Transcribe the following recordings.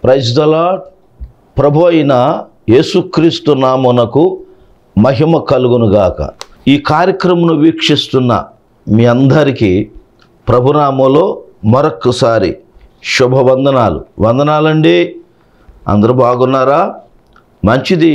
praise దలా ప్రభు అయిన యేసుక్రీస్తు నామునకు మహిమ కలుగునుగాక ఈ కార్యక్రమను వీక్షిస్తున్న మీ అందరికీ ప్రభునామలో మరొక్కసారి శుభవందనాలు వందనాలండి అందరూ బాగున్నారా మంచిది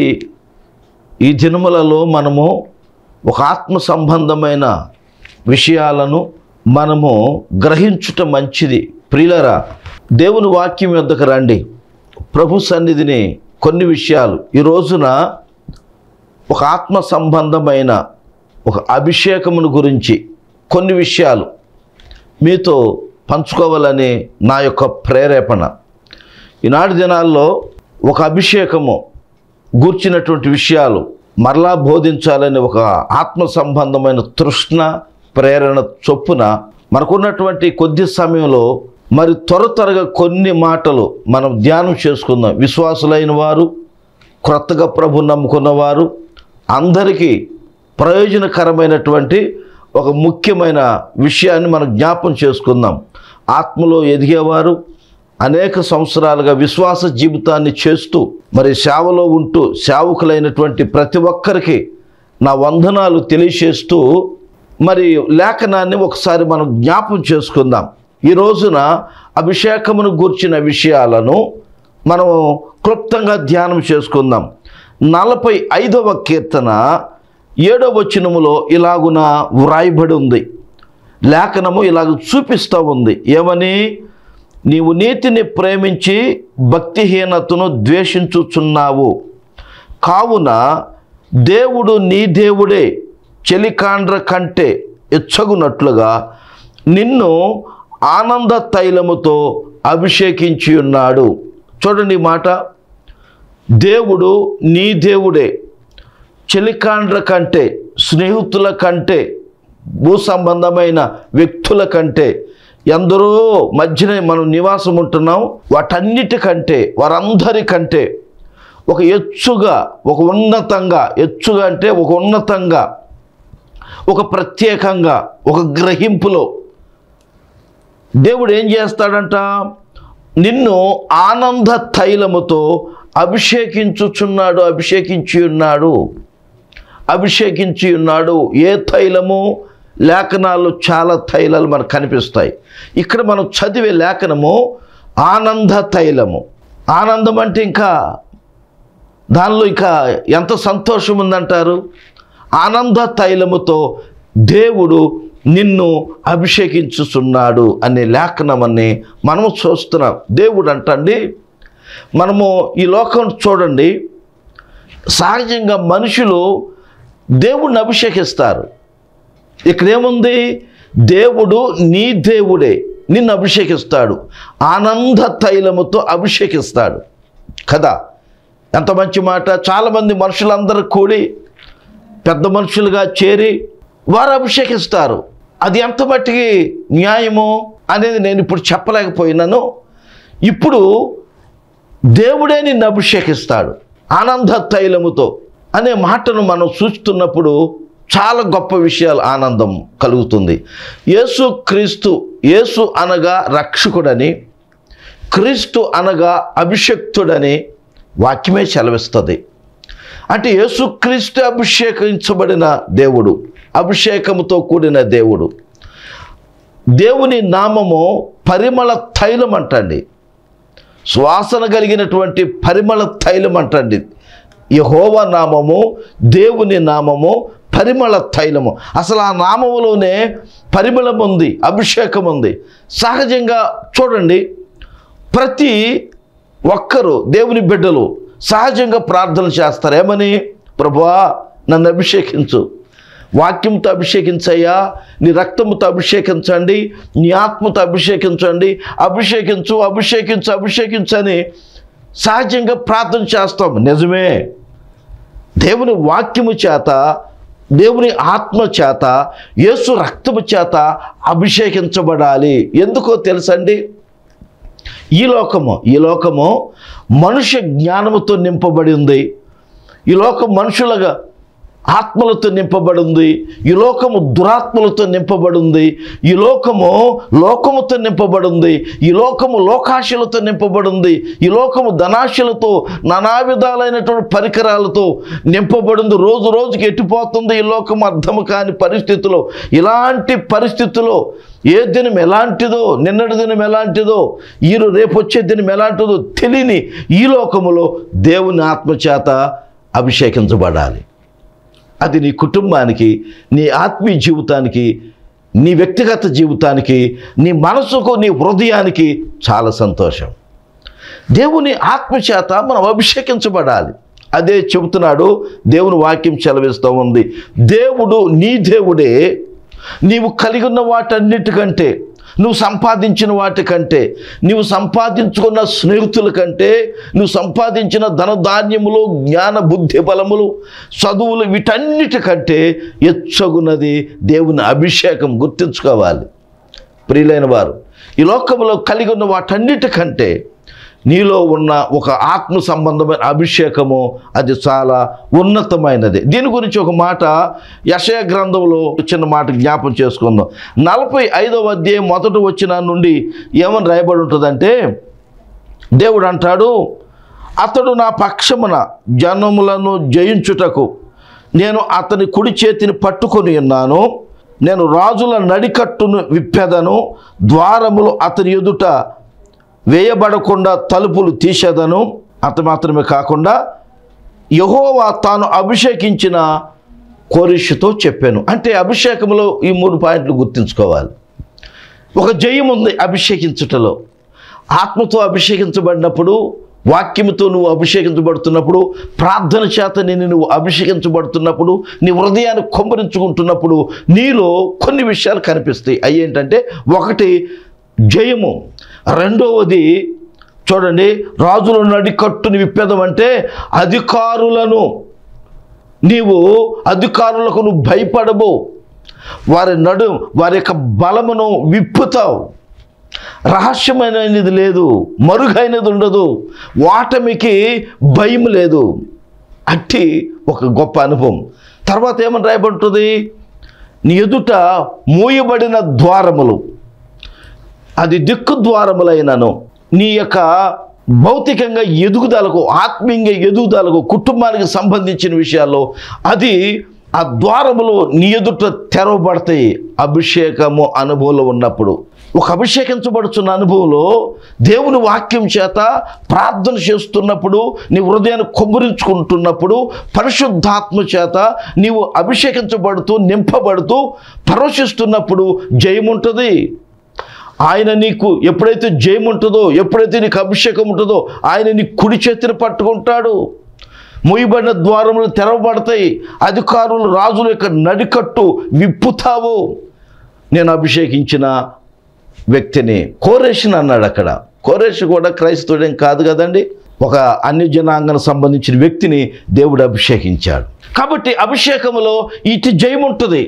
ఈ దినములలో మనము ఒక ఆత్మ సంబంధమైన విషయాలను మనము గ్రహించుట మంచిది ప్రియులరా దేవుని వాక్యం యొద్దకు రండి ప్రభు సన్నిధిని కొన్ని విషయాలు ఈ రోజున ఒక ఆత్మ సంబంధమైన ఒక అభిషేకమును గురించి కొన్ని విషయాలు మీతో పంచుకోవాలని నా యొక్క ప్రేరేపణ ఈనాటి దినాల్లో ఒక అభిషేకము గూర్చినటువంటి విషయాలు మరలా బోధించాలని ఒక ఆత్మ సంబంధమైన తృష్ణ ప్రేరణ చొప్పున మనకున్నటువంటి కొద్ది సమయంలో మరి త్వర త్వరగా కొన్ని మాటలు మనం ధ్యానం చేసుకుందాం విశ్వాసులైన వారు క్రొత్తగా ప్రభు నమ్ముకున్న వారు అందరికీ ప్రయోజనకరమైనటువంటి ఒక ముఖ్యమైన విషయాన్ని మనం జ్ఞాపం చేసుకుందాం ఆత్మలో ఎదిగేవారు అనేక సంవత్సరాలుగా విశ్వాస జీవితాన్ని చేస్తూ మరి సేవలో ఉంటూ సేవకులైనటువంటి ప్రతి ఒక్కరికి నా వందనాలు తెలియచేస్తూ మరి లేఖనాన్ని ఒకసారి మనం జ్ఞాపం చేసుకుందాం ఈ రోజున అభిషేకమును గూర్చిన విషయాలను మనం క్లుప్తంగా ధ్యానం చేసుకుందాం నలభై ఐదవ కీర్తన ఏడవ వచనములో ఇలాగున వ్రాయబడి ఉంది లేఖనము ఇలాగ చూపిస్తూ ఉంది ఏమని నీవు నీతిని ప్రేమించి భక్తిహీనతను ద్వేషించుచున్నావు కావున దేవుడు నీ దేవుడే చెలికాండ్ర కంటే ఎచ్చగునట్లుగా నిన్ను ఆనంద తైలముతో అభిషేకించి ఉన్నాడు చూడండి ఈ మాట దేవుడు నీ దేవుడే చెలికాండ్ర కంటే స్నేహితుల కంటే భూ సంబంధమైన వ్యక్తుల కంటే ఎందరో మధ్యన మనం నివాసం ఉంటున్నాం వాటన్నిటికంటే వారందరికంటే ఒక ఎచ్చుగా ఒక ఉన్నతంగా ఎచ్చుగా అంటే ఒక ఉన్నతంగా ఒక ప్రత్యేకంగా ఒక గ్రహింపులో దేవుడు ఏం చేస్తాడంట నిన్ను ఆనంద తైలముతో అభిషేకించుచున్నాడు అభిషేకించి ఉన్నాడు అభిషేకించి ఉన్నాడు ఏ తైలము లేఖనాలు చాలా తైలాలు మనకు కనిపిస్తాయి ఇక్కడ మనం చదివే లేఖనము ఆనంద తైలము ఆనందం అంటే ఇంకా దానిలో ఇంకా ఎంత సంతోషం ఉందంటారు ఆనంద తైలముతో దేవుడు నిన్ను అభిషేకించుచున్నాడు అనే లేఖనమని మనము చూస్తున్నాం దేవుడు అంటండి మనము ఈ లోకం చూడండి సహజంగా మనుషులు దేవుడిని అభిషేకిస్తారు ఇక్కడ ఏముంది దేవుడు నీ దేవుడే నిన్ను అభిషేకిస్తాడు ఆనంద తైలముతో అభిషేకిస్తాడు కదా ఎంత మంచి మాట చాలామంది మనుషులందరూ కూడి పెద్ద మనుషులుగా చేరి వారు అభిషేకిస్తారు అది ఎంత మట్టికి న్యాయము అనేది నేను ఇప్పుడు చెప్పలేకపోయినాను ఇప్పుడు దేవుడే నిన్ను అభిషేకిస్తాడు ఆనంద తైలముతో అనే మాటను మనం చూస్తున్నప్పుడు చాలా గొప్ప విషయాలు ఆనందం కలుగుతుంది యేసు క్రీస్తు యేసు అనగా రక్షకుడని క్రీస్తు అనగా అభిషక్తుడని వాక్యమే సెలవిస్తుంది అంటే యేసుక్రీస్తు అభిషేకించబడిన దేవుడు అభిషేకముతో కూడిన దేవుడు దేవుని నామము పరిమళ తైలం అంటండి శ్వాసన కలిగినటువంటి పరిమళ తైలం అంటండి యహోవ నామము దేవుని నామము పరిమళ తైలము అసలు ఆ నామములోనే పరిమళం ఉంది అభిషేకం ఉంది సహజంగా చూడండి ప్రతి ఒక్కరు దేవుని బిడ్డలు సహజంగా ప్రార్థన చేస్తారు ఏమని ప్రభువా నన్ను అభిషేకించు వాక్యంతో అభిషేకించయ్యా నీ రక్తముతో అభిషేకించండి నీ ఆత్మతో అభిషేకించండి అభిషేకించు అభిషేకించు అభిషేకించు అని సహజంగా ప్రార్థన చేస్తాం నిజమే దేవుని వాక్యము చేత దేవుని ఆత్మ చేత యేసు రక్తము చేత అభిషేకించబడాలి ఎందుకో తెలుసండి ఈ లోకము ఈ లోకము మనుష్య జ్ఞానముతో నింపబడి ఉంది ఈ లోకం మనుషులుగా ఆత్మలతో నింపబడింది ఈ లోకము దురాత్మలతో నింపబడింది ఈ లోకము లోకముతో నింపబడింది ఈ లోకము లోకాశలతో నింపబడింది ఈ లోకము ధనాశలతో నానా విధాలైనటువంటి పరికరాలతో నింపబడింది రోజు రోజుకి ఎట్టిపోతుంది ఈ లోకం అర్థము కాని పరిస్థితిలో ఇలాంటి పరిస్థితిలో ఏ దినం ఎలాంటిదో నిన్నటి దినం ఎలాంటిదో ఈ రేపు వచ్చే దినం ఎలాంటిదో తెలియని ఈ లోకములో దేవుని ఆత్మచేత అభిషేకించబడాలి అది నీ కుటుంబానికి నీ ఆత్మీయ జీవితానికి నీ వ్యక్తిగత జీవితానికి నీ మనసుకు నీ హృదయానికి చాలా సంతోషం దేవుని ఆత్మచేత మనం అభిషేకించబడాలి అదే చెబుతున్నాడు దేవుని వాక్యం సెలవిస్తూ ఉంది దేవుడు నీ దేవుడే నీవు కలిగి ఉన్న వాటన్నిటికంటే నువ్వు సంపాదించిన వాటికంటే నువ్వు సంపాదించుకున్న స్నేహితుల కంటే నువ్వు సంపాదించిన ధనధాన్యములు జ్ఞాన బుద్ధి బలములు చదువులు వీటన్నిటికంటే ఎచ్చగున్నది దేవుని అభిషేకం గుర్తుంచుకోవాలి ప్రియులైన వారు ఈ లోకంలో కలిగి ఉన్న వాటన్నిటికంటే నీలో ఉన్న ఒక ఆత్మ సంబంధమైన అభిషేకము అది చాలా ఉన్నతమైనది దీని గురించి ఒక మాట యశయ గ్రంథంలో చిన్న మాట జ్ఞాపం చేసుకుందాం నలభై ఐదవ అధ్యాయం మొదట వచ్చిన నుండి ఏమని రాయబడి ఉంటుందంటే దేవుడు అంటాడు అతడు నా పక్షమున జనములను జయించుటకు నేను అతని కుడి చేతిని పట్టుకొని ఉన్నాను నేను రాజుల నడికట్టును విప్పెదను ద్వారములు అతని ఎదుట వేయబడకుండా తలుపులు తీసేదను అంత మాత్రమే కాకుండా యహోవా తాను అభిషేకించిన కోరిషుతో చెప్పాను అంటే అభిషేకంలో ఈ మూడు పాయింట్లు గుర్తుంచుకోవాలి ఒక జయం ఉంది అభిషేకించుటలో ఆత్మతో అభిషేకించబడినప్పుడు వాక్యముతో నువ్వు అభిషేకించబడుతున్నప్పుడు ప్రార్థన చేత నేను నువ్వు అభిషేకించబడుతున్నప్పుడు నీ హృదయాన్ని కొమ్మరించుకుంటున్నప్పుడు నీలో కొన్ని విషయాలు కనిపిస్తాయి అవి ఏంటంటే ఒకటి జయము రెండవది చూడండి రాజుల నడికట్టుని విప్పేదం అంటే అధికారులను నీవు అధికారులకు నువ్వు భయపడవు వారి నడు వారి యొక్క బలమును విప్పుతావు రహస్యమైనది లేదు మరుగైనది ఉండదు వాటమికి భయం లేదు అట్టి ఒక గొప్ప అనుభవం తర్వాత ఏమని రాయబడుతుంది నీ ఎదుట మూయబడిన ద్వారములు అది దిక్కు ద్వారములైనను నీ యొక్క భౌతికంగా ఎదుగుదలకు ఆత్మీయంగా ఎదుగుదలకు కుటుంబానికి సంబంధించిన విషయాల్లో అది ఆ ద్వారములు నీ ఎదుట తెరవబడతాయి అభిషేకము అనుభవంలో ఉన్నప్పుడు ఒక అభిషేకించబడుతున్న అనుభవంలో దేవుని వాక్యం చేత ప్రార్థన చేస్తున్నప్పుడు నీ హృదయాన్ని కొమ్మరించుకుంటున్నప్పుడు పరిశుద్ధాత్మ చేత నీవు అభిషేకించబడుతూ నింపబడుతూ పరవశిస్తున్నప్పుడు జయముంటుంది ఆయన నీకు ఎప్పుడైతే జయం ఉంటుందో ఎప్పుడైతే నీకు అభిషేకం ఉంటుందో ఆయన నీ కుడి చేతిని పట్టుకుంటాడు మూయబడిన ద్వారములు తెరవబడతాయి అధికారులు రాజుల యొక్క నడికట్టు విప్పుతావు నేను అభిషేకించిన వ్యక్తిని కోరేషన్ అన్నాడు అక్కడ కోరేష్ కూడా క్రైస్తవుడేం కాదు కదండి ఒక అన్య జనాంగానికి సంబంధించిన వ్యక్తిని దేవుడు అభిషేకించాడు కాబట్టి అభిషేకములో ఇటు జయం ఉంటుంది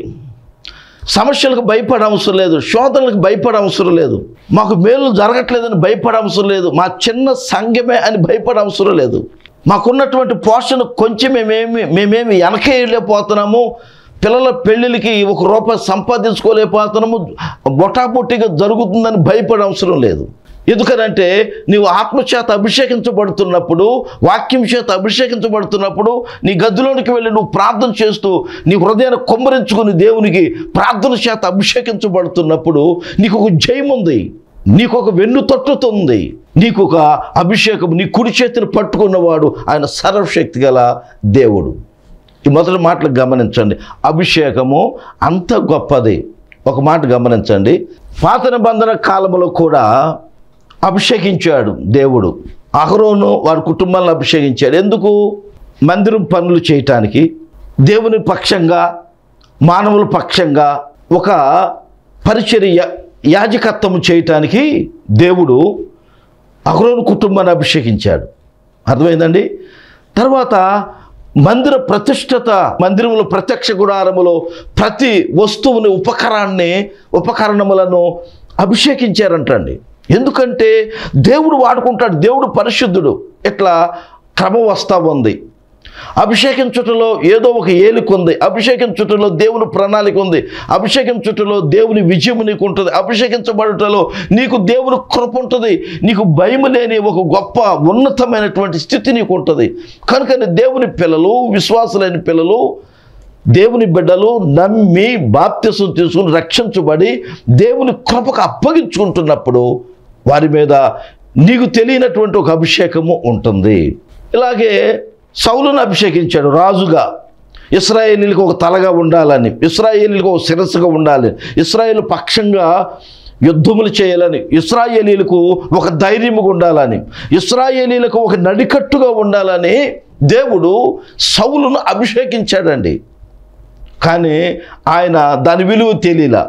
సమస్యలకు భయపడే అవసరం లేదు శోధనలకు భయపడే అవసరం లేదు మాకు మేలు జరగట్లేదని భయపడే అవసరం లేదు మా చిన్న సంఘమే అని భయపడే అవసరం లేదు మాకున్నటువంటి పోషణ కొంచెం మేమేమి మేమేమి వెనకేయలేకపోతున్నాము పిల్లల పెళ్ళిళ్ళకి ఒక రూపాయి సంపాదించుకోలేకపోతున్నాము బొటాబొట్టిగా జరుగుతుందని భయపడే అవసరం లేదు ఎందుకనంటే నీవు ఆత్మచేత అభిషేకించబడుతున్నప్పుడు వాక్యం చేత అభిషేకించబడుతున్నప్పుడు నీ గదిలోనికి వెళ్ళి నువ్వు ప్రార్థన చేస్తూ నీ హృదయాన్ని కొమ్మరించుకుని దేవునికి ప్రార్థన చేత అభిషేకించబడుతున్నప్పుడు నీకు ఒక జయం ఉంది నీకు ఒక వెన్ను తట్టుతుంది నీకు ఒక అభిషేకం నీ కుడి చేతిని పట్టుకున్నవాడు ఆయన సర్వశక్తి గల దేవుడు ఈ మొదటి మాటలు గమనించండి అభిషేకము అంత గొప్పది ఒక మాట గమనించండి పాత నిబంధన కాలంలో కూడా అభిషేకించాడు దేవుడు అహరోను వారి కుటుంబాలను అభిషేకించాడు ఎందుకు మందిరం పనులు చేయటానికి దేవుని పక్షంగా మానవుల పక్షంగా ఒక పరిచర్య యాజకత్వం చేయటానికి దేవుడు అహరోను కుటుంబాన్ని అభిషేకించాడు అర్థమైందండి తర్వాత మందిర ప్రతిష్టత మందిరములో ప్రత్యక్ష గుడారములో ప్రతి వస్తువుని ఉపకరాన్ని ఉపకరణములను అభిషేకించారంటండి ఎందుకంటే దేవుడు వాడుకుంటాడు దేవుడు పరిశుద్ధుడు ఇట్లా క్రమం వస్తూ ఉంది అభిషేకించుటలో ఏదో ఒక ఏలిక ఉంది అభిషేకించుటలో దేవుని ప్రణాళిక ఉంది అభిషేకించుటలో దేవుని విజయం నీకు ఉంటుంది అభిషేకించబడుటలో నీకు దేవుని కృప ఉంటుంది నీకు భయం లేని ఒక గొప్ప ఉన్నతమైనటువంటి స్థితి నీకు ఉంటుంది కనుకని దేవుని పిల్లలు విశ్వాసులైన పిల్లలు దేవుని బిడ్డలు నమ్మి బాప్తిసం తీసుకుని రక్షించబడి దేవుని కృపకు అప్పగించుకుంటున్నప్పుడు వారి మీద నీకు తెలియనటువంటి ఒక అభిషేకము ఉంటుంది ఇలాగే సౌలును అభిషేకించాడు రాజుగా ఇస్రాయేలీలకు ఒక తలగా ఉండాలని ఇస్రాయేలీలకు ఒక శిరస్సుగా ఉండాలి ఇస్రాయేల్ పక్షంగా యుద్ధములు చేయాలని ఇస్రాయేలీలకు ఒక ధైర్యముగా ఉండాలని ఇస్రాయేలీలకు ఒక నడికట్టుగా ఉండాలని దేవుడు సౌలును అభిషేకించాడండి కానీ ఆయన దాని విలువ తెలియలా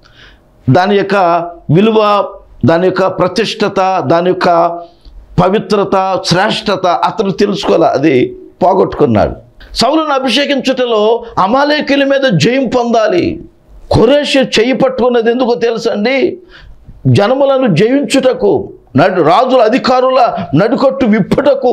దాని యొక్క విలువ దాని యొక్క ప్రతిష్టత దాని యొక్క పవిత్రత శ్రేష్టత అతను తెలుసుకోలే అది పోగొట్టుకున్నాడు సౌలను అభిషేకించుటలో అమాలేకుల మీద జయం పొందాలి ఖురేష్ చెయ్యి పట్టుకున్నది ఎందుకో తెలుసండి జనములను జయించుటకు నడు రాజుల అధికారుల నడుకట్టు విప్పుటకు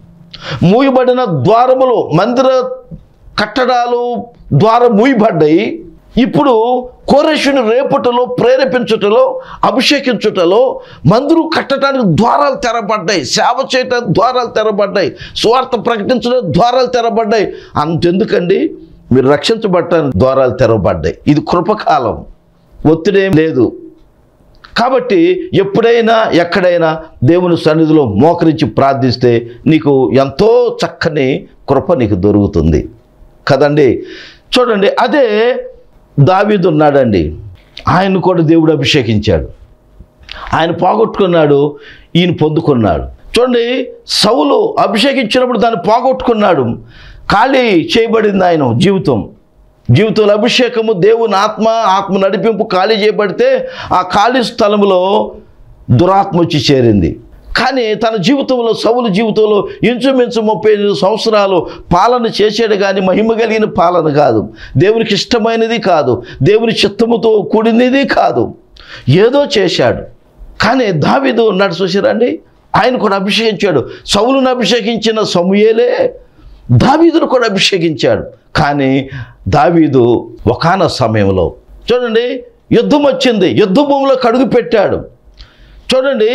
మూయబడిన ద్వారములు మందిర కట్టడాలు ద్వారం మూయబడ్డాయి ఇప్పుడు కోరేషుని రేపుటలో ప్రేరేపించుటలో అభిషేకించుటలో మందిరం కట్టడానికి ద్వారాలు తెరబడ్డాయి సేవ చేయటానికి ద్వారాలు తెరబడ్డాయి స్వార్థ ప్రకటించడానికి ద్వారాలు తెరబడ్డాయి అంతెందుకండి మీరు రక్షించబడటానికి ద్వారాలు తెరవబడ్డాయి ఇది కృపకాలం ఒత్తిడేం లేదు కాబట్టి ఎప్పుడైనా ఎక్కడైనా దేవుని సన్నిధిలో మోకరించి ప్రార్థిస్తే నీకు ఎంతో చక్కని కృప నీకు దొరుకుతుంది కదండి చూడండి అదే దావీదు ఉన్నాడండి ఆయన కూడా దేవుడు అభిషేకించాడు ఆయన పోగొట్టుకున్నాడు ఈయన పొందుకున్నాడు చూడండి సౌలు అభిషేకించినప్పుడు దాన్ని పోగొట్టుకున్నాడు ఖాళీ చేయబడింది ఆయన జీవితం జీవితంలో అభిషేకము దేవుని ఆత్మ ఆత్మ నడిపింపు ఖాళీ చేయబడితే ఆ ఖాళీ స్థలంలో దురాత్మ వచ్చి చేరింది కానీ తన జీవితంలో సౌలు జీవితంలో ఇంచుమించు ముప్పై ఎనిమిది సంవత్సరాలు పాలన చేసాడు కానీ మహిమ కలిగిన పాలన కాదు దేవునికి ఇష్టమైనది కాదు దేవుని చిత్తముతో కూడినది కాదు ఏదో చేశాడు కానీ దావీదు ఉన్నాడు చూసారండి ఆయన కూడా అభిషేకించాడు సౌలును అభిషేకించిన సమూయేలే దావీదును కూడా అభిషేకించాడు కానీ దావీదు ఒకాన సమయంలో చూడండి యుద్ధం వచ్చింది యుద్ధ భూమిలో కడుగు పెట్టాడు చూడండి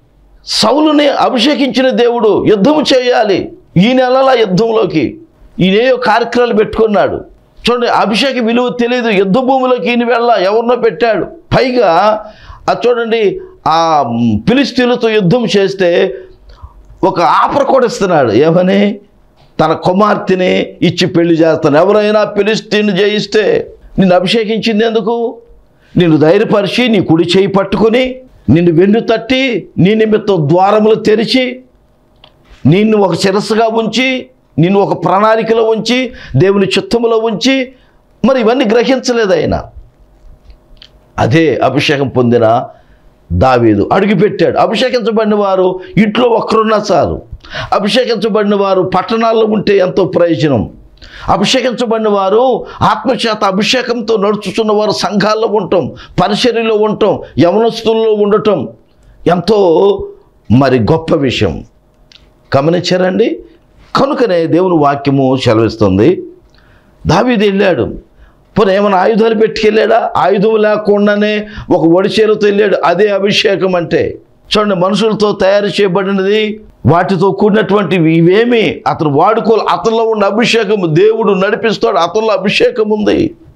సౌలుని అభిషేకించిన దేవుడు యుద్ధము చేయాలి ఈ నెలల యుద్ధంలోకి ఈయనేయో కార్యక్రమాలు పెట్టుకున్నాడు చూడండి అభిషేక విలువ తెలియదు యుద్ధ భూమిలోకి ఈయన వెళ్ళ ఎవరినో పెట్టాడు పైగా అది చూడండి ఆ పిలిస్తీన్లతో యుద్ధం చేస్తే ఒక ఆఫర్ కూడా ఇస్తున్నాడు ఏమని తన కుమార్తెని ఇచ్చి పెళ్లి చేస్తాను ఎవరైనా పిలిస్తీని జయిస్తే నిన్ను అభిషేకించింది ఎందుకు నిన్ను ధైర్యపరిచి నీ కుడి చేయి పట్టుకొని నిన్ను వెన్ను తట్టి నీ నిమిత్తం ద్వారములు తెరిచి నిన్ను ఒక శిరస్సుగా ఉంచి నిన్ను ఒక ప్రణాళికలో ఉంచి దేవుని చిత్తములో ఉంచి మరి ఇవన్నీ గ్రహించలేదు ఆయన అదే అభిషేకం పొందిన దావీదు అడుగుపెట్టాడు అభిషేకించబడిన వారు ఇంట్లో ఒక్కరున్నా చాలు అభిషేకించబడిన వారు పట్టణాల్లో ఉంటే ఎంతో ప్రయోజనం అభిషేకించబడిన వారు ఆత్మచేత అభిషేకంతో నడుచుతున్న వారు సంఘాల్లో ఉండటం పరిచర్యలో ఉండటం యవనస్తుల్లో ఉండటం ఎంతో మరి గొప్ప విషయం గమనించారండి కనుకనే దేవుని వాక్యము సెలవిస్తుంది దావీదు వెళ్ళాడు పోనీ ఏమైనా ఆయుధాలు పెట్టుకెళ్ళాడా ఆయుధం లేకుండానే ఒక ఒడిచేలతో వెళ్ళాడు అదే అభిషేకం అంటే చూడండి మనుషులతో తయారు చేయబడినది వాటితో కూడినటువంటి ఇవేమి అతను వాడుకోలు అతనిలో ఉన్న అభిషేకము దేవుడు నడిపిస్తాడు అతనిలో అభిషేకం ఉంది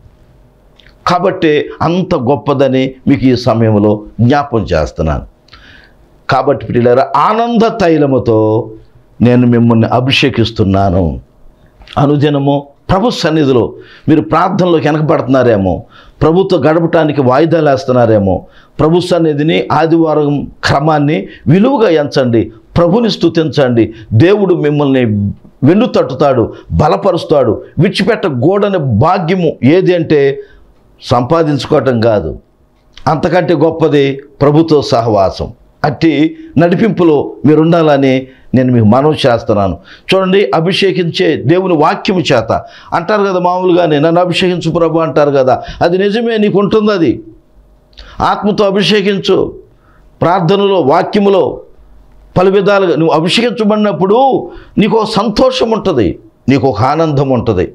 కాబట్టి అంత గొప్పదని మీకు ఈ సమయంలో జ్ఞాపం చేస్తున్నాను కాబట్టి పిల్లల ఆనంద తైలముతో నేను మిమ్మల్ని అభిషేకిస్తున్నాను అనుదినము ప్రభు సన్నిధిలో మీరు ప్రార్థనలో వెనకబడుతున్నారేమో ప్రభుత్వ గడపటానికి వాయిదాలు వేస్తున్నారేమో ప్రభు సన్నిధిని ఆదివారం క్రమాన్ని విలువగా ఎంచండి ప్రభుని స్తుతించండి దేవుడు మిమ్మల్ని వెన్ను తట్టుతాడు బలపరుస్తాడు విడిచిపెట్ట గోడని భాగ్యము ఏది అంటే సంపాదించుకోవటం కాదు అంతకంటే గొప్పది ప్రభుత్వ సహవాసం అట్టి నడిపింపులో మీరు ఉండాలని నేను మీకు మనవి చేస్తున్నాను చూడండి అభిషేకించే దేవుని వాక్యము చేత అంటారు కదా మామూలుగానే నన్ను అభిషేకించు ప్రభు అంటారు కదా అది నిజమే నీకు ఉంటుంది అది ఆత్మతో అభిషేకించు ప్రార్థనలో వాక్యములో పలు విధాలుగా నువ్వు అభిషేకించబడినప్పుడు నీకు ఒక సంతోషం ఉంటుంది నీకు ఒక ఆనందం ఉంటుంది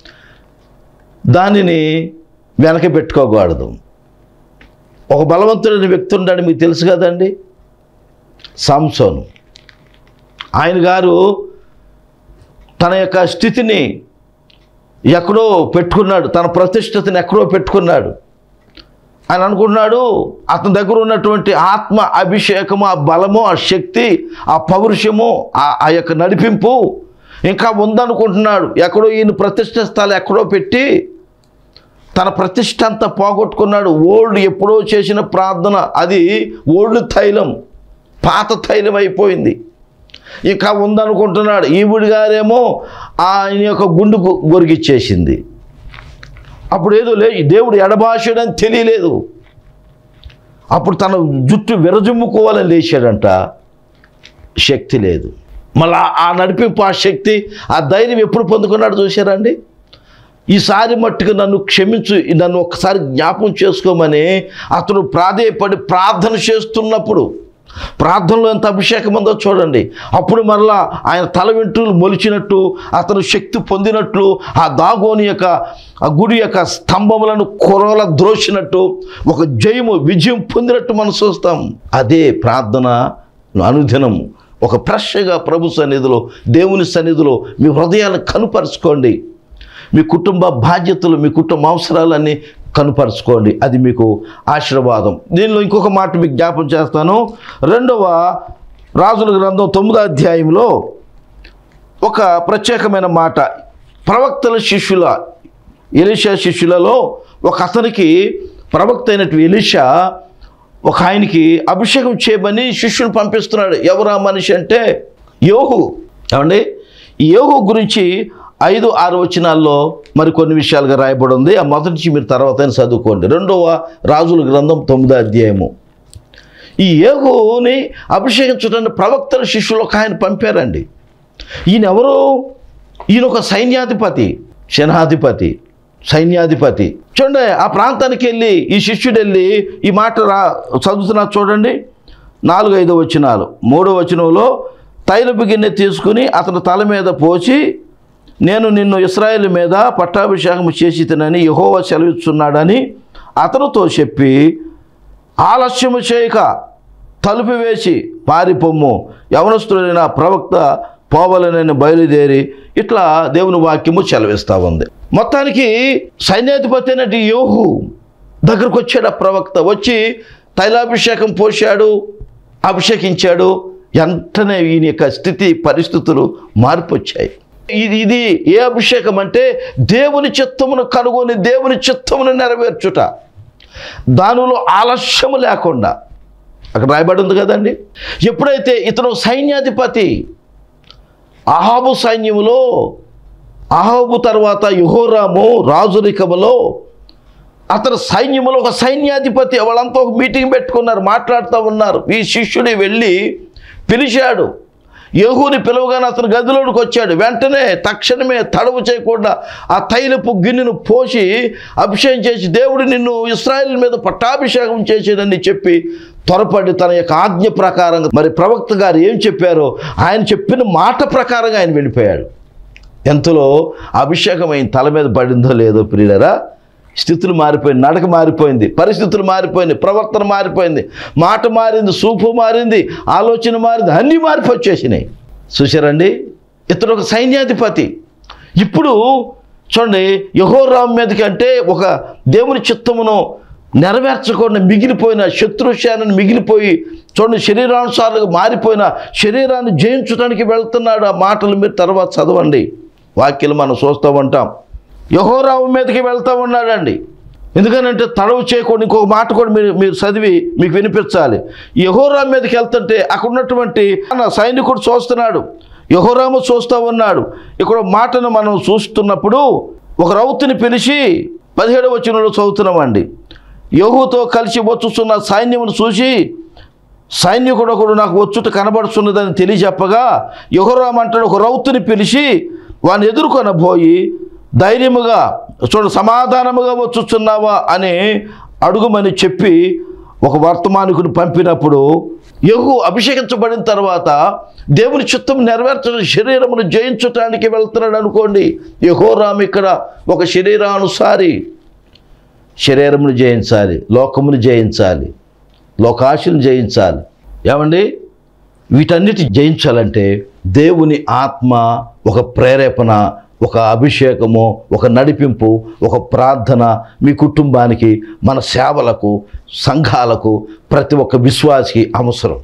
దానిని వెనక పెట్టుకోకూడదు ఒక బలవంతుడైన వ్యక్తి ఉన్నాడు మీకు తెలుసు కదండి సాంసోను ఆయన గారు తన యొక్క స్థితిని ఎక్కడో పెట్టుకున్నాడు తన ప్రతిష్టతని ఎక్కడో పెట్టుకున్నాడు ఆయన అనుకున్నాడు అతని దగ్గర ఉన్నటువంటి ఆత్మ అభిషేకము ఆ బలము ఆ శక్తి ఆ పౌరుషము ఆ ఆ యొక్క నడిపింపు ఇంకా ఉందనుకుంటున్నాడు ఎక్కడో ఈయన ప్రతిష్ట స్థలం ఎక్కడో పెట్టి తన ప్రతిష్ట అంతా పోగొట్టుకున్నాడు ఓల్డ్ ఎప్పుడో చేసిన ప్రార్థన అది ఓల్డ్ తైలం పాత తైలం అయిపోయింది ఇంకా ఉందనుకుంటున్నాడు ఈవిడి గారేమో ఆయన యొక్క గుండు గు- గొరిగిచ్చేసింది అప్పుడు ఏదో లే దేవుడు ఎడబాషడని తెలియలేదు అప్పుడు తన జుట్టు విరజుమ్ముకోవాలని లేచాడంట శక్తి లేదు మళ్ళా ఆ నడిపింపు ఆ శక్తి ఆ ధైర్యం ఎప్పుడు పొందుకున్నాడు చూశారండి ఈసారి మట్టుకు నన్ను క్షమించు నన్ను ఒక్కసారి జ్ఞాపం చేసుకోమని అతను ప్రాధేయపడి ప్రార్థన చేస్తున్నప్పుడు ప్రార్థనలో ఎంత అభిషేకం ఉందో చూడండి అప్పుడు మరలా ఆయన తల వెంట్రులు మొలిచినట్టు అతను శక్తి పొందినట్లు ఆ దాగోని యొక్క ఆ గుడి యొక్క స్తంభములను కొరల ద్రోసినట్టు ఒక జయము విజయం పొందినట్టు మనం చూస్తాం అదే ప్రార్థన అనుదినం ఒక ఫ్రెష్గా ప్రభు సన్నిధిలో దేవుని సన్నిధిలో మీ హృదయాన్ని కనుపరుచుకోండి మీ కుటుంబ బాధ్యతలు మీ కుటుంబ అవసరాలన్నీ కనుపరుచుకోండి అది మీకు ఆశీర్వాదం దీనిలో ఇంకొక మాట మీకు జ్ఞాపం చేస్తాను రెండవ రాజుల గ్రంథం తొమ్మిదో అధ్యాయంలో ఒక ప్రత్యేకమైన మాట ప్రవక్తల శిష్యుల ఎలిషా శిష్యులలో ఒక అతనికి ప్రవక్త అయినటువంటి ఎలిషా ఒక ఆయనకి అభిషేకం చేయమని శిష్యులు పంపిస్తున్నాడు ఎవరు ఆ మనిషి అంటే యోగు ఏమండి ఈ యోగు గురించి ఐదు ఆరు వచనాల్లో మరికొన్ని విషయాలుగా రాయబడి ఉంది ఆ మొదటి నుంచి మీరు తర్వాత చదువుకోండి రెండవ రాజుల గ్రంథం తొమ్మిదో అధ్యాయము ఈ యోగుని అభిషేకించడానికి ప్రవక్తల శిష్యులు ఒక ఆయన పంపారండి ఈయన ఎవరు ఈయన ఒక సైన్యాధిపతి సేనాధిపతి సైన్యాధిపతి చూడండి ఆ ప్రాంతానికి వెళ్ళి ఈ శిష్యుడు వెళ్ళి ఈ మాట రా చదువుతున్నా చూడండి నాలుగు ఐదు వచనాలు మూడో వచనంలో తైలపు గిన్నె తీసుకుని అతని తల మీద పోసి నేను నిన్ను ఇస్రాయేల్ మీద పట్టాభిషేకం చేసి తినని యహోవా సెలవిస్తున్నాడని అతనితో చెప్పి ఆలస్యము చేయక తలుపు వేసి పారిపొమ్ము యవనస్తుడైన ప్రవక్త పోవలనని బయలుదేరి ఇట్లా దేవుని వాక్యము చెలవిస్తూ ఉంది మొత్తానికి సైన్యాధిపతి అయినటి యోహు దగ్గరకు వచ్చాడు ఆ ప్రవక్త వచ్చి తైలాభిషేకం పోశాడు అభిషేకించాడు వెంటనే ఈయన యొక్క స్థితి పరిస్థితులు మార్పు వచ్చాయి ఇది ఇది ఏ అభిషేకం అంటే దేవుని చిత్తమును కనుగొని దేవుని చిత్తమును నెరవేర్చుట దానిలో ఆలస్యము లేకుండా అక్కడ రాయబడి ఉంది కదండి ఎప్పుడైతే ఇతను సైన్యాధిపతి అహాబు సైన్యములో అహాబు తర్వాత యుహోరాము రాజురికములో అతను సైన్యములో ఒక సైన్యాధిపతి వాళ్ళంతా ఒక మీటింగ్ పెట్టుకున్నారు మాట్లాడుతూ ఉన్నారు ఈ శిష్యుడి వెళ్ళి పిలిచాడు యహూని పిలవగానే అతను గదిలోనికి వచ్చాడు వెంటనే తక్షణమే తడవు చేయకుండా ఆ తైలపు గిన్నెను పోసి అభిషేకం చేసి దేవుడు నిన్ను ఇస్రాయేల్ మీద పట్టాభిషేకం చేసేదని చెప్పి త్వరపడి తన యొక్క ఆజ్ఞ ప్రకారంగా మరి ప్రవక్త గారు ఏం చెప్పారో ఆయన చెప్పిన మాట ప్రకారంగా ఆయన వెళ్ళిపోయాడు ఎంతలో అభిషేకం ఆయన తల మీద పడిందో లేదో ప్రియులరా స్థితులు మారిపోయింది నడక మారిపోయింది పరిస్థితులు మారిపోయింది ప్రవర్తన మారిపోయింది మాట మారింది సూపు మారింది ఆలోచన మారింది అన్నీ మారిపోచ్చేసినాయి చూశారండి ఇతడు ఒక సైన్యాధిపతి ఇప్పుడు చూడండి యహోరాం మీదకి అంటే ఒక దేవుని చిత్తమును నెరవేర్చకుండా మిగిలిపోయిన శత్రుశాలను మిగిలిపోయి చూడండి శరీరానుసారులుగా మారిపోయిన శరీరాన్ని జయించడానికి వెళ్తున్నాడు ఆ మాటలు మీరు తర్వాత చదవండి వాక్యలు మనం చూస్తూ ఉంటాం యహోరావు మీదకి వెళ్తూ ఉన్నాడండి ఎందుకనంటే తడవు చేయకుండా ఇంకొక మాట కూడా మీరు మీరు చదివి మీకు వినిపించాలి యహోరాం మీదకి వెళ్తుంటే అక్కడ ఉన్నటువంటి మన సైనికుడు చూస్తున్నాడు యహోరాము చూస్తూ ఉన్నాడు ఇక్కడ మాటను మనం చూస్తున్నప్పుడు ఒక రౌతుని పిలిచి పదిహేడు వచనంలో చదువుతున్నామండి యహూతో కలిసి వచ్చుతున్న సైన్యమును చూసి సైన్యకుడు ఒకడు నాకు వచ్చుట కనబడుతున్నదని తెలియజెప్పగా యహోరామంటాడు ఒక రౌతుని పిలిచి వాని ఎదుర్కొనబోయి ధైర్యముగా చూడు సమాధానముగా వచ్చుచున్నావా అని అడుగుమని చెప్పి ఒక వర్తమానికుని పంపినప్పుడు యహు అభిషేకించబడిన తర్వాత దేవుని చిత్తం నెరవేర్చడం శరీరమును జయించటానికి వెళ్తున్నాడు అనుకోండి యహోరామ్ ఇక్కడ ఒక శరీరానుసారి శరీరమును జయించాలి లోకమును జయించాలి లోకాశను జయించాలి ఏమండి వీటన్నిటి జయించాలంటే దేవుని ఆత్మ ఒక ప్రేరేపణ ఒక అభిషేకము ఒక నడిపింపు ఒక ప్రార్థన మీ కుటుంబానికి మన సేవలకు సంఘాలకు ప్రతి ఒక్క విశ్వాసికి అవసరం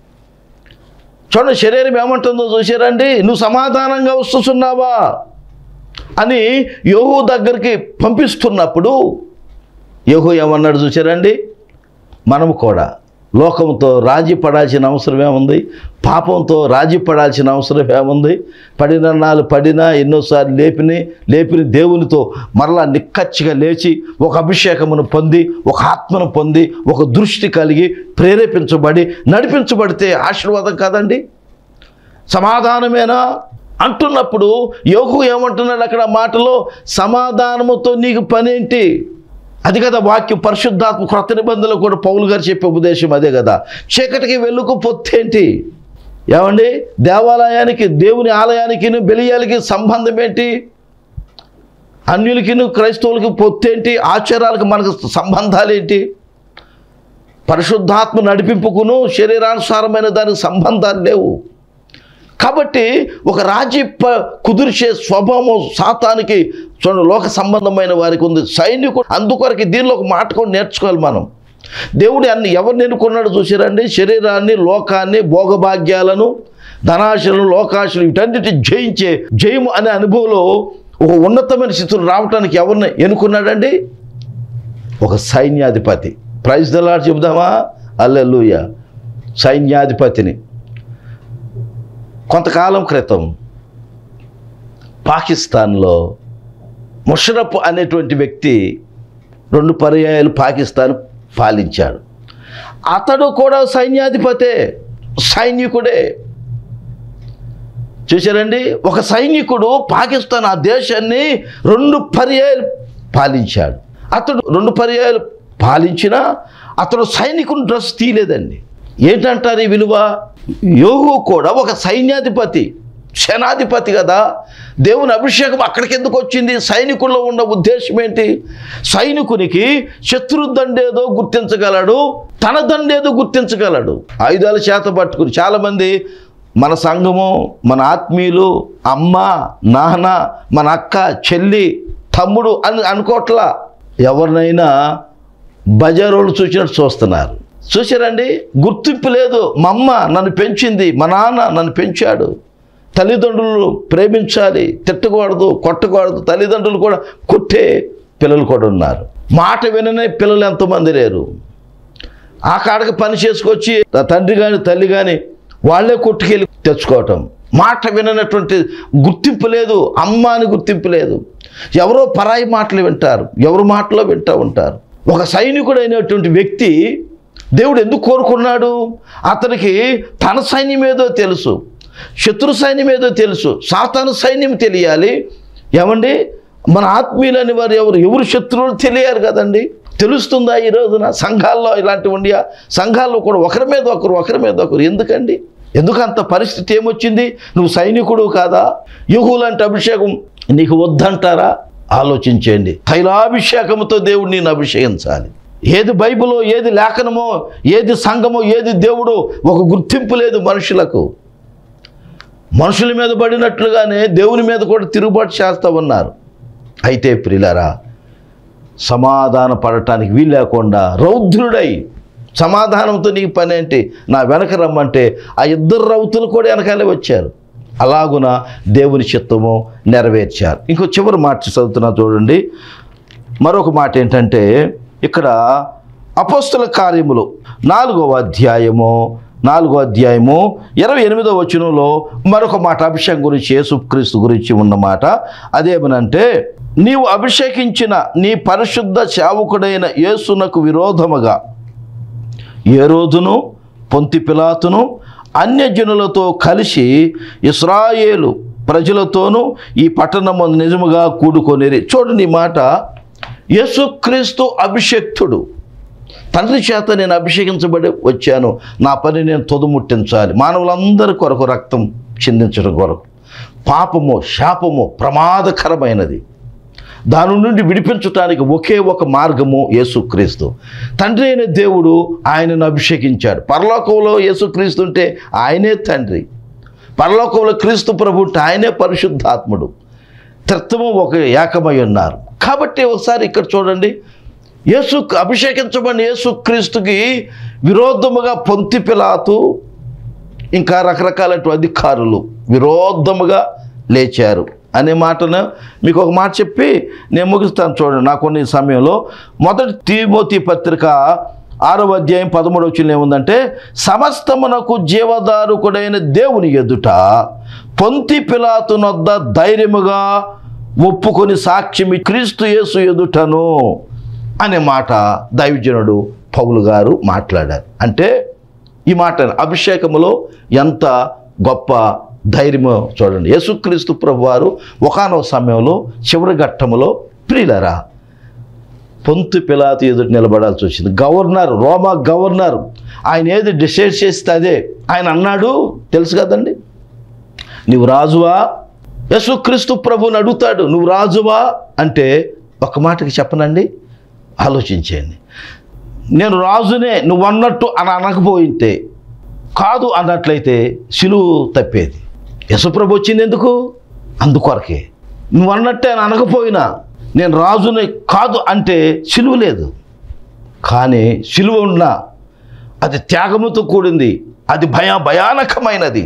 చూడండి శరీరం ఏమంటుందో చూసారండి నువ్వు సమాధానంగా వస్తున్నావా అని యోహు దగ్గరికి పంపిస్తున్నప్పుడు యోహు ఏమన్నాడు చూసారండి మనము కూడా లోకంతో రాజీ పడాల్సిన అవసరం ఏముంది పాపంతో రాజీ పడాల్సిన అవసరం ఏముంది పడిన నాలు పడినా ఎన్నోసార్లు లేపిని లేపిన దేవునితో మరలా నిక్కచ్చిగా లేచి ఒక అభిషేకమును పొంది ఒక ఆత్మను పొంది ఒక దృష్టి కలిగి ప్రేరేపించబడి నడిపించబడితే ఆశీర్వాదం కాదండి సమాధానమేనా అంటున్నప్పుడు యోగు ఏమంటున్నాడు అక్కడ ఆ మాటలో సమాధానముతో నీకు పనేంటి అది కదా వాక్యం పరిశుద్ధాత్మ క్రొత్త నిబంధనలు కూడా పౌలు గారు చెప్పే ఉపదేశం అదే కదా చీకటికి వెలుగు పొత్తేంటి ఏమండి దేవాలయానికి దేవుని ఆలయానికి బెలియాలకి సంబంధం ఏంటి అన్యులకి క్రైస్తవులకి పొత్తేంటి ఆచారాలకు మనకు సంబంధాలు ఏంటి పరిశుద్ధాత్మ నడిపింపుకును శరీరానుసారమైన దానికి సంబంధాలు లేవు కాబట్టి ఒక రాజీ ప కుదిర్చే స్వభావం సాతానికి చూడండి లోక సంబంధమైన వారికి ఉంది సైనికుడు అందుకొరకు దీనిలో ఒక మాట కూడా నేర్చుకోవాలి మనం దేవుడు అన్ని ఎవరిని ఎన్నుకున్నాడు చూసారండి శరీరాన్ని లోకాన్ని భోగభాగ్యాలను ధనాశలను లోకాశలు వీటన్నిటి జయించే జయము అనే అనుభవంలో ఒక ఉన్నతమైన స్థితులు రావటానికి ఎవరిని ఎన్నుకున్నాడండి ఒక సైన్యాధిపతి ప్రైజ్ దలాడు చెబుదామా అల్లెలుయ సైన్యాధిపతిని కొంతకాలం క్రితం పాకిస్తాన్లో ముషరఫ్ అనేటువంటి వ్యక్తి రెండు పర్యాయాలు పాకిస్తాన్ పాలించాడు అతడు కూడా సైన్యాధిపతే సైనికుడే చూశారండి ఒక సైనికుడు పాకిస్తాన్ ఆ దేశాన్ని రెండు పర్యాయాలు పాలించాడు అతడు రెండు పర్యాయాలు పాలించినా అతడు సైనికుని డ్రెస్ తీయలేదండి ఏంటంటారు ఈ విలువ యోగు కూడా ఒక సైన్యాధిపతి సేనాధిపతి కదా దేవుని అభిషేకం అక్కడికి ఎందుకు వచ్చింది సైనికుల్లో ఉన్న ఉద్దేశం ఏంటి సైనికునికి శత్రు దండేదో గుర్తించగలడు తన దండేదో గుర్తించగలడు ఆయుధాల చేత పట్టుకుని చాలామంది మన సంఘము మన ఆత్మీయులు అమ్మ నాన్న మన అక్క చెల్లి తమ్ముడు అని అనుకోవట్లా ఎవరినైనా బజారోళ్ళు చూసినట్టు చూస్తున్నారు చూసారండి గుర్తింపు లేదు మా అమ్మ నన్ను పెంచింది మా నాన్న నన్ను పెంచాడు తల్లిదండ్రులు ప్రేమించాలి తిట్టకూడదు కొట్టకూడదు తల్లిదండ్రులు కూడా కొట్టే పిల్లలు కూడా ఉన్నారు మాట విననే పిల్లలు ఎంతమంది లేరు ఆ కాడకి పని చేసుకొచ్చి ఆ తండ్రి కానీ తల్లి కానీ వాళ్ళే కొట్టుకెళ్ళి తెచ్చుకోవటం మాట విననటువంటి గుర్తింపు లేదు అమ్మ అని గుర్తింపు లేదు ఎవరో పరాయి మాటలు వింటారు ఎవరి మాటలో వింటూ ఉంటారు ఒక సైనికుడైనటువంటి వ్యక్తి దేవుడు ఎందుకు కోరుకున్నాడు అతనికి తన సైన్యం ఏదో తెలుసు శత్రు సైన్యం ఏదో తెలుసు సాతాను సైన్యం తెలియాలి ఏమండి మన ఆత్మీయులని వారు ఎవరు ఎవరు శత్రువులు తెలియాలి కదండి తెలుస్తుందా ఈ రోజున సంఘాల్లో ఇలాంటివి ఉండియా సంఘాల్లో కూడా ఒకరి మీద ఒకరు ఒకరి మీద ఒకరు ఎందుకండి ఎందుకు అంత పరిస్థితి ఏమొచ్చింది నువ్వు సైనికుడు కాదా యుహు లాంటి అభిషేకం నీకు వద్దంటారా ఆలోచించండి తైలాభిషేకంతో దేవుడు నేను అభిషేకించాలి ఏది బైబిలో ఏది లేఖనమో ఏది సంఘమో ఏది దేవుడు ఒక గుర్తింపు లేదు మనుషులకు మనుషుల మీద పడినట్లుగానే దేవుని మీద కూడా తిరుగుబాటు చేస్తూ ఉన్నారు అయితే ప్రిలరా సమాధాన పడటానికి వీలు లేకుండా రౌద్రుడై సమాధానంతో నీకు పని ఏంటి నా వెనక రమ్మంటే ఆ ఇద్దరు రౌతులు కూడా వెనకాలే వచ్చారు అలాగున దేవుని చిత్తము నెరవేర్చారు ఇంకో చివరి మాట చదువుతున్నా చూడండి మరొక మాట ఏంటంటే ఇక్కడ అపోస్తుల కార్యములు నాలుగవ అధ్యాయము నాలుగో అధ్యాయము ఇరవై ఎనిమిదో వచనంలో మరొక మాట అభిషేకం గురించి యేసుక్రీస్తు గురించి ఉన్న మాట అదేమనంటే నీవు అభిషేకించిన నీ పరిశుద్ధ సేవకుడైన యేసునకు విరోధముగా ఏ రోజును పొంతి పిలాతును అన్యజనులతో కలిసి ఇస్రాయేలు ప్రజలతోనూ ఈ పట్టణము నిజముగా కూడుకొనిరి చూడండి ఈ మాట యేసుక్రీస్తు అభిషక్తుడు తండ్రి చేత నేను అభిషేకించబడి వచ్చాను నా పని నేను తొదుముట్టించాలి మానవులందరి కొరకు రక్తం చిందించడం కొరకు పాపము శాపము ప్రమాదకరమైనది దాని నుండి విడిపించటానికి ఒకే ఒక మార్గము యేసుక్రీస్తు తండ్రి అయిన దేవుడు ఆయనను అభిషేకించాడు పరలోకంలో యేసుక్రీస్తు ఉంటే ఆయనే తండ్రి పరలోకంలో క్రీస్తు ప్రభు ఉంటే ఆయనే పరిశుద్ధాత్ముడు త్రిత్వము ఒక ఏకమై ఉన్నారు కాబట్టి ఒకసారి ఇక్కడ చూడండి యేసు అభిషేకించబడిన యేసుక్రీస్తుకి విరోధముగా పొంతి పిలాతు ఇంకా రకరకాలైన అధికారులు విరోధముగా లేచారు అనే మాటను మీకు ఒక మాట చెప్పి నేను ముగిస్తాను చూడండి నా కొన్ని సమయంలో మొదటి తిమోతి పత్రిక ఆరవ అధ్యాయం పదమూడవ వచ్చిన ఏముందంటే సమస్తమునకు జీవదారుకుడైన దేవుని ఎదుట పొంతి పిలాతునొద్ద ధైర్యముగా ఒప్పుకొని సాక్ష్యమి క్రీస్తు యేసు ఎదుటను అనే మాట దైవజనుడు పౌలు గారు మాట్లాడారు అంటే ఈ మాట అభిషేకములో ఎంత గొప్ప ధైర్యమో చూడండి యేసుక్రీస్తు ప్రభు వారు ఒకనొక సమయంలో చివరి ఘట్టములో ప్రియులరా పొంతు పిలాతు ఎదుటి నిలబడాల్సి వచ్చింది గవర్నర్ రోమా గవర్నర్ ఆయన ఏది డిసైడ్ చేస్తే అదే ఆయన అన్నాడు తెలుసు కదండి నువ్వు రాజువా యేసుక్రీస్తు ప్రభుని అడుగుతాడు నువ్వు రాజువా అంటే ఒక మాటకి చెప్పనండి ఆలోచించేయండి నేను రాజునే నువ్వు అన్నట్టు అని అనకపోయింటే కాదు అన్నట్లయితే సిలువు తప్పేది యశుప్రభు వచ్చింది ఎందుకు అందుకొరకే నువ్వు అన్నట్టే అని అనకపోయినా నేను రాజుని కాదు అంటే సిలువ లేదు కానీ సిలువ ఉన్న అది త్యాగముతో కూడింది అది భయ భయానకమైనది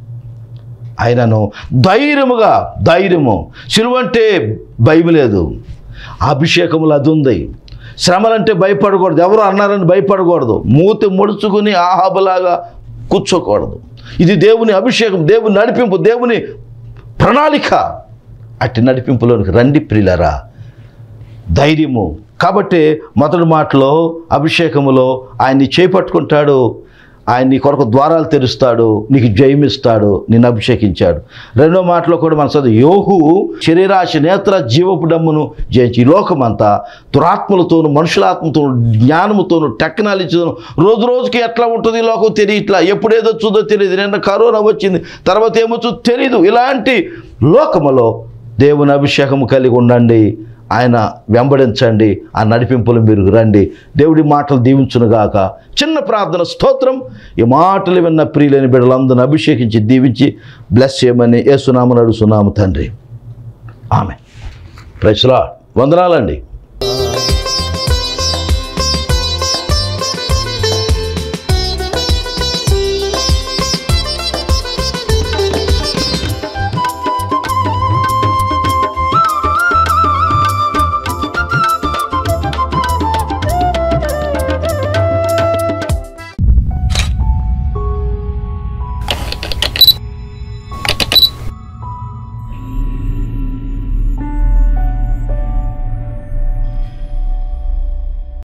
ఆయనను ధైర్యముగా ధైర్యము సిలువ అంటే భయం లేదు అభిషేకములు అది ఉంది శ్రమలంటే భయపడకూడదు ఎవరు అన్నారని భయపడకూడదు మూతి ముడుచుకుని ఆహాబలాగా కూర్చోకూడదు ఇది దేవుని అభిషేకం దేవుని నడిపింపు దేవుని ప్రణాళిక అట్టి నడిపింపులోనికి రండి ప్రియులరా ధైర్యము కాబట్టి మొదటి మాటలో అభిషేకములో ఆయన్ని చేపట్టుకుంటాడు ఆయన నీ కొరకు ద్వారాలు తెరుస్తాడు నీకు జయమిస్తాడు నిన్ను అభిషేకించాడు రెండో మాటలో కూడా మన చదువు యోహు శరీరాశ నేత్ర జీవపు డమ్మును జయించి ఈ లోకమంతా దురాత్మలతోను మనుషులాత్మతోను జ్ఞానముతోను టెక్నాలజీతోను రోజు రోజుకి ఎట్లా ఉంటుంది ఈ లోకం తెలియట్లా ఎప్పుడు ఏదో చూదో తెలియదు నిన్న కరోనా వచ్చింది తర్వాత ఏమొచ్చో తెలియదు ఇలాంటి లోకములో దేవుని అభిషేకము కలిగి ఉండండి ఆయన వెంబడించండి ఆ నడిపింపులు మీరు రండి దేవుడి మాటలు దీవించునుగాక చిన్న ప్రార్థన స్తోత్రం ఈ మాటలు విన్న ప్రియులైన బిడ్డలందరిని అభిషేకించి దీవించి బ్లెస్ చేయమని ఏసునామని అడుగుతున్నాము తండ్రి ఆమె ప్రజలా వందనాలండి